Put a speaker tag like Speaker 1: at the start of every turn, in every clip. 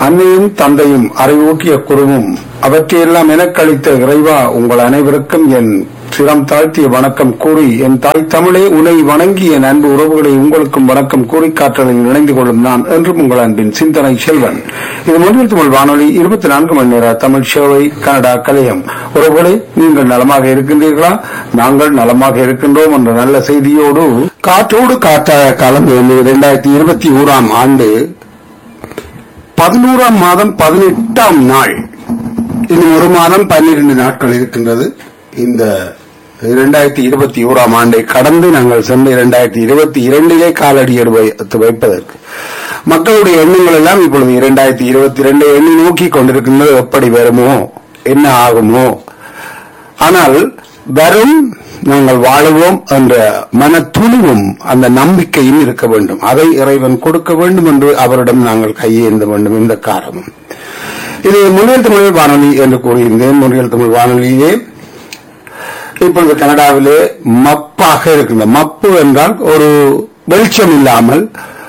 Speaker 1: அன்னையும் தந்தையும் அறிவூட்டிய குருவும் அவற்றையெல்லாம் எனக்களித்த இறைவா உங்கள் அனைவருக்கும் என் சிரம் தாழ்த்திய வணக்கம் கூறி என் தாய் தமிழே உனை வணங்கி என் அன்பு உறவுகளை உங்களுக்கும் வணக்கம் கூறி காற்றலில் இணைந்து கொள்ளும் நான் என்றும் உங்கள் அன்பின் சிந்தனை செல்வன் இது முதல் தமிழ் வானொலி இருபத்தி நான்கு மணி நேர தமிழ் சேவை கனடா கலையம் உறவுகளே நீங்கள் நலமாக இருக்கின்றீர்களா நாங்கள் நலமாக இருக்கின்றோம் என்ற நல்ல செய்தியோடு காற்றோடு காற்றாக காலம் இரண்டாயிரத்தி இருபத்தி ஓராம் ஆண்டு பதினோராம் மாதம் பதினெட்டாம் நாள் இன்னும் ஒரு மாதம் பன்னிரண்டு நாட்கள் இருக்கின்றது இந்த இரண்டாயிரத்தி இருபத்தி ஓராம் ஆண்டை கடந்து நாங்கள் சென்ற இரண்டாயிரத்தி இருபத்தி இரண்டிலே காலடி எடுத்து வைப்பதற்கு மக்களுடைய எண்ணங்கள் எல்லாம் இப்பொழுது இரண்டாயிரத்தி இருபத்தி இரண்டை எண்ணி நோக்கி கொண்டிருக்கின்றது எப்படி வருமோ என்ன ஆகுமோ ஆனால் வரும் நாங்கள் வாழுவோம் என்ற மன துணிவும் அந்த நம்பிக்கையும் இருக்க வேண்டும் அதை இறைவன் கொடுக்க வேண்டும் என்று அவரிடம் நாங்கள் கையேந்த வேண்டும் இந்த காரணம் இது முன்னில் தமிழ் வானொலி என்று கூறியிருந்தேன் முன்னில் தமிழ் வானொலியிலே இப்பொழுது கனடாவிலே மப்பாக இருக்கின்ற மப்பு என்றால் ஒரு வெளிச்சம் இல்லாமல்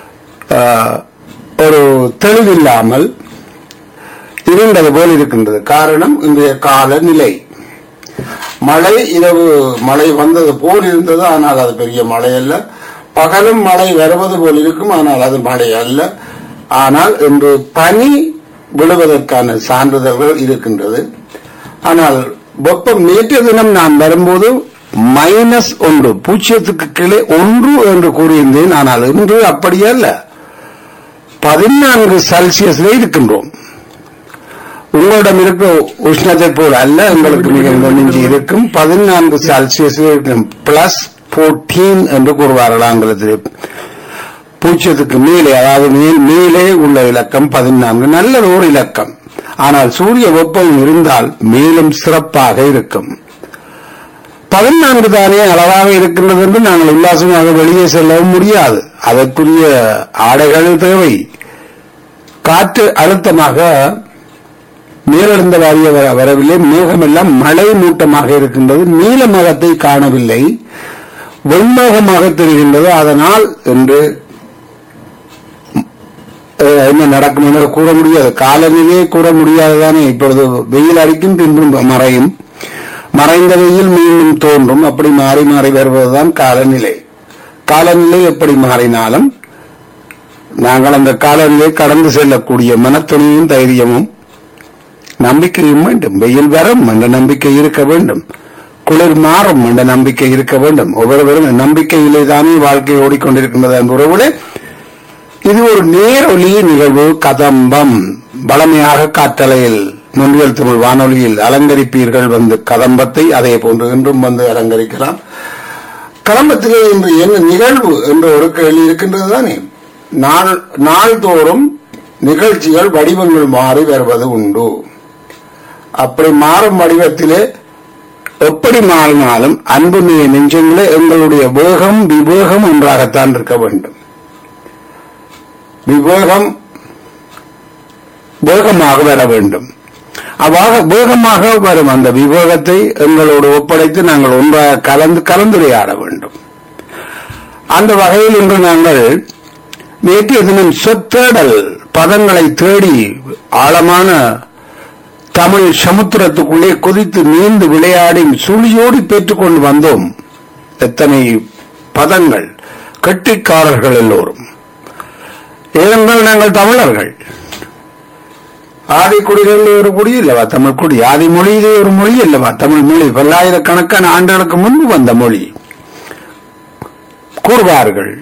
Speaker 1: ஒரு தெளிவில்லாமல் இருண்டது போல் இருக்கின்றது காரணம் இன்றைய காலநிலை மழை இரவு மழை வந்தது போல் இருந்தது ஆனால் அது பெரிய மழை அல்ல பகலும் மழை வருவது போல் இருக்கும் ஆனால் அது மழை அல்ல ஆனால் இன்று பனி விழுவதற்கான சான்றிதழ்கள் இருக்கின்றது ஆனால் வெப்பம் நேற்றைய தினம் நான் வரும்போது மைனஸ் ஒன்று பூஜ்ஜியத்துக்கு கீழே ஒன்று என்று கூறியிருந்தேன் ஆனால் இன்று அப்படியே அல்ல பதினான்கு செல்சியஸ்ல இருக்கின்றோம் உங்களிடம் இருக்க உஷ்ணத்தை போல் அல்ல உங்களுக்கு மிக நெஞ்சு இருக்கும் பதினான்கு செல்சியஸ் இருக்கும் பிளஸ் போர்டீன் என்று கூறுவார்கள் ஆங்கிலத்தில் பூஜ்ஜியத்துக்கு மேலே அதாவது மேல் மேலே உள்ள இலக்கம் பதினான்கு நல்ல ஒரு இலக்கம் ஆனால் சூரிய வெப்பம் இருந்தால் மேலும் சிறப்பாக இருக்கும் பதினான்கு தானே அளவாக இருக்கின்றது என்று நாங்கள் உல்லாசமாக வெளியே செல்லவும் முடியாது அதற்குரிய ஆடைகள் தேவை காற்று அழுத்தமாக மேலெழுந்த வாரிய வரவில்லை மேகமெல்லாம் மழை மூட்டமாக இருக்கின்றது நீல மகத்தை காணவில்லை வெண்மோகமாக தெரிகின்றது அதனால் என்று என்ன நடக்கும் என்று கூற முடியாது காலநிலையே கூற முடியாதுதானே இப்பொழுது வெயில் அடிக்கும் பின்பும் மறையும் மறைந்த வெயில் மீண்டும் தோன்றும் அப்படி மாறி மாறி வருவதுதான் காலநிலை காலநிலை எப்படி மாறினாலும் நாங்கள் அந்த காலநிலை கடந்து செல்லக்கூடிய மனத்துணியும் தைரியமும் நம்பிக்கையும் வேண்டும் வெயில் வரும் என்ற நம்பிக்கை இருக்க வேண்டும் குளிர் மாறும் என்ற நம்பிக்கை இருக்க வேண்டும் ஒவ்வொருவரும் நம்பிக்கையிலே தானே வாழ்க்கை ஓடிக்கொண்டிருக்கின்றது என்ற உறவுகளே இது ஒரு நேரொலி நிகழ்வு கதம்பம் பழமையாக காற்றலையில் முன்னியல் தமிழ் வானொலியில் அலங்கரிப்பீர்கள் வந்து கதம்பத்தை அதே போன்று இன்றும் வந்து அலங்கரிக்கலாம் கதம்பத்திலே இன்று என்ன நிகழ்வு என்ற ஒரு கேள்வி இருக்கின்றது தானே நாள் நாள்தோறும் நிகழ்ச்சிகள் வடிவங்கள் மாறி வருவது உண்டு அப்படி மாறும் வடிவத்திலே எப்படி மாறினாலும் அன்புமைய நெஞ்சங்களே எங்களுடைய வேகம் விவேகம் ஒன்றாகத்தான் இருக்க வேண்டும் விவேகம் வேகமாக வர வேண்டும் அவ்வாக வேகமாக வரும் அந்த விவேகத்தை எங்களோடு ஒப்படைத்து நாங்கள் ஒன்றாக கலந்து கலந்துரையாட வேண்டும் அந்த வகையில் இன்று நாங்கள் நேற்றைய தினம் சொத்தேடல் பதங்களை தேடி ஆழமான தமிழ் சமுத்திரத்துக்குள்ளே குதித்து நீந்து விளையாடி சுழியோடி பெற்றுக்கொண்டு வந்தோம் எத்தனை பதங்கள் கெட்டிக்காரர்கள் எல்லோரும் ஏனென்றால் நாங்கள் தமிழர்கள் ஆதிக்குடிகளில் ஒரு குடி இல்லவா தமிழ் குடி ஆதி மொழியிலே ஒரு மொழி அல்லவா தமிழ் மொழி பல்லாயிரக்கணக்கான ஆண்டுகளுக்கு முன்பு வந்த மொழி கூறுவார்கள்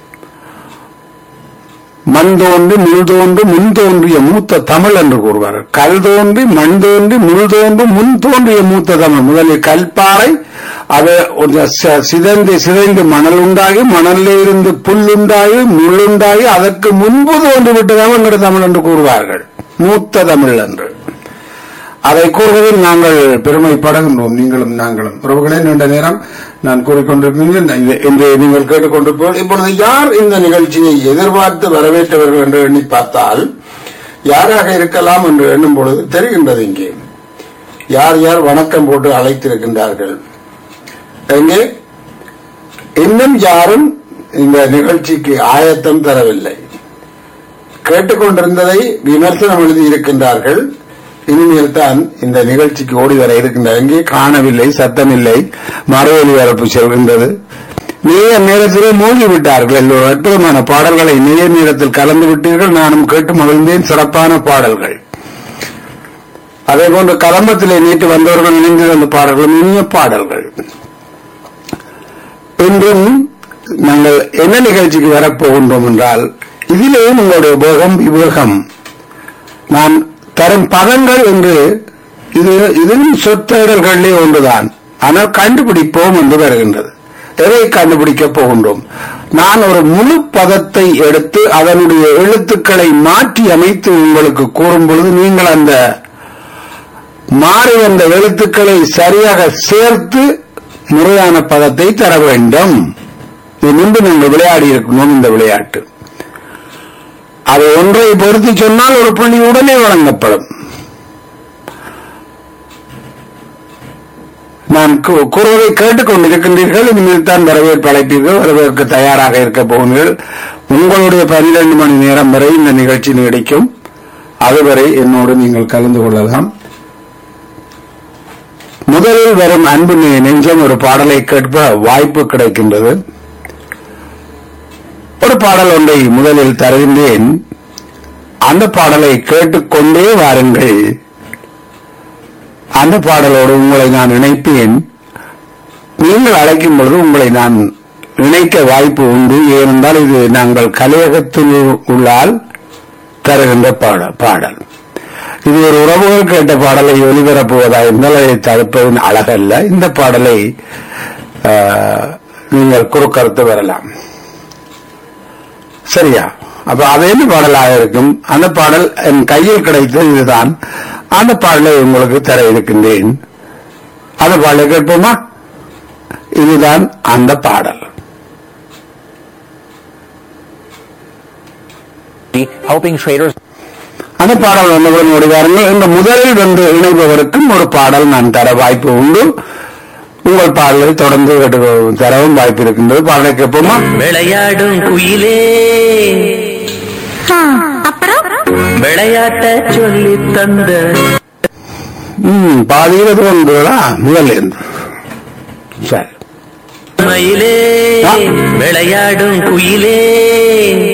Speaker 1: மண் தோன்றி முள் தோன்றி முன் தோன்றிய மூத்த தமிழ் என்று கூறுவார்கள் கல் தோன்றி மண் தோன்றி முள் தோன்றி முன் தோன்றிய மூத்த தமிழ் முதலில் கல்பாறை அது சிதைந்து சிதைந்து மணல் உண்டாகி மணலில் இருந்து புல் உண்டாகி முள் உண்டாகி அதற்கு முன்பு தோன்றிவிட்டதாக எங்களுடைய தமிழ் என்று கூறுவார்கள் மூத்த தமிழ் என்று அதை கூறுவதில் நாங்கள் பெருமைப்படுகின்றோம் நீங்களும் நாங்களும் உறவுகளே நீண்ட நேரம் நான் கூறிக்கொண்டிருக்கிறேன் இன்று நீங்கள் கேட்டுக்கொண்டிருப்போம் இப்பொழுது யார் இந்த நிகழ்ச்சியை எதிர்பார்த்து வரவேற்றவர்கள் என்று எண்ணி பார்த்தால் யாராக இருக்கலாம் என்று எண்ணும் பொழுது தெரிகின்றது இங்கே யார் யார் வணக்கம் போட்டு அழைத்திருக்கின்றார்கள் எங்கே இன்னும் யாரும் இந்த நிகழ்ச்சிக்கு ஆயத்தம் தரவில்லை கேட்டுக்கொண்டிருந்ததை விமர்சனம் எழுதி இருக்கின்றார்கள் இனிமேல் தான் இந்த நிகழ்ச்சிக்கு ஓடி வர இருக்கின்றார் இங்கே காணவில்லை சத்தமில்லை மறுவெளி வரப்பு செல்கின்றது நேர நேரத்திலே மூழ்கி விட்டார்கள் எல்லோரும் அற்புதமான பாடல்களை நேர நேரத்தில் கலந்து விட்டீர்கள் நானும் கேட்டு மகிழ்ந்தேன் சிறப்பான பாடல்கள் அதே போன்று கலம்பத்திலே நேற்று வந்தவர்கள் இணைந்து வந்த பாடல்களும் இனிய பாடல்கள் இன்றும் நாங்கள் என்ன நிகழ்ச்சிக்கு வரப்போகின்றோம் என்றால் இதிலே உங்களுடைய போகம் விவேகம் நான் தரும் பதங்கள் என்று இது இதுவும் சொத்தேடல்களிலே ஒன்றுதான் ஆனால் கண்டுபிடிப்போம் என்று வருகின்றது எதை கண்டுபிடிக்கப் போகின்றோம் நான் ஒரு முழு பதத்தை எடுத்து அதனுடைய எழுத்துக்களை மாற்றி அமைத்து உங்களுக்கு கூறும் பொழுது நீங்கள் அந்த மாறி வந்த எழுத்துக்களை சரியாக சேர்த்து முறையான பதத்தை தர வேண்டும் இது முன்பு நீங்கள் விளையாடி இருக்கணும் இந்த விளையாட்டு அதை ஒன்றை பொருத்தி சொன்னால் ஒரு புள்ளி உடனே வழங்கப்படும் நான் கூ- கூறுவதை கேட்டுக்கொண்டிருக்கின்றீர்கள் இனிமேல் தான் வரவேற்பு அழைப்பீர்கள் வரவேற்க தயாராக இருக்க போகிறீர்கள் உங்களுடைய பன்னிரண்டு மணி நேரம் வரை இந்த நிகழ்ச்சி நீடிக்கும் அதுவரை என்னோடு நீங்கள் கலந்து கொள்ளலாம் முதலில் வரும் அன்பு நெ- நெஞ்சம் ஒரு பாடலை கேட்ப வாய்ப்பு கிடைக்கின்றது ஒரு பாடல் ஒன்றை முதலில் தருகின்றேன் அந்த பாடலை கேட்டுக்கொண்டே வாருங்கள் அந்த பாடலோடு உங்களை நான் இணைப்பேன் நீங்கள் அழைக்கும் பொழுது உங்களை நான் இணைக்க வாய்ப்பு உண்டு ஏனென்றால் இது நாங்கள் கலையகத்தில் உள்ளால் தருகின்ற பாடல் பாடல் இது ஒரு உறவுகள் கேட்ட பாடலை ஒளிபரப்புவதா இருந்தால் அதை தடுப்பதன் அழகல்ல இந்த பாடலை ஆ, நீங்கள் குறுக்கறுத்து வரலாம் சரியா அப்ப அது என்ன பாடலாக இருக்கும் அந்த பாடல் என் கையில் கிடைத்தது இதுதான் அந்த பாடலை உங்களுக்கு தர இருக்கின்றேன் அந்த பாடலை கேட்போமா இதுதான் அந்த பாடல்
Speaker 2: helping traders
Speaker 1: அந்த பாடல் வந்தவுடன் ஓடி வாருங்கள் இந்த முதலில் வந்து இணைபவருக்கும் ஒரு பாடல் நான் தர வாய்ப்பு உண்டு உங்கள் பாடலை தொடர்ந்து கேட்டு தரவும் வாய்ப்பு இருக்கின்றது பாடலை கேட்போமா
Speaker 3: விளையாடும் குயிலே
Speaker 4: அப்புறம்
Speaker 3: விளையாட்ட சொல்லி தந்த
Speaker 1: ம் பாதியில் அது வந்துடா முதல்ல இருந்து சரி
Speaker 3: மயிலே
Speaker 1: ஆ.
Speaker 3: விளையாடும் குயிலே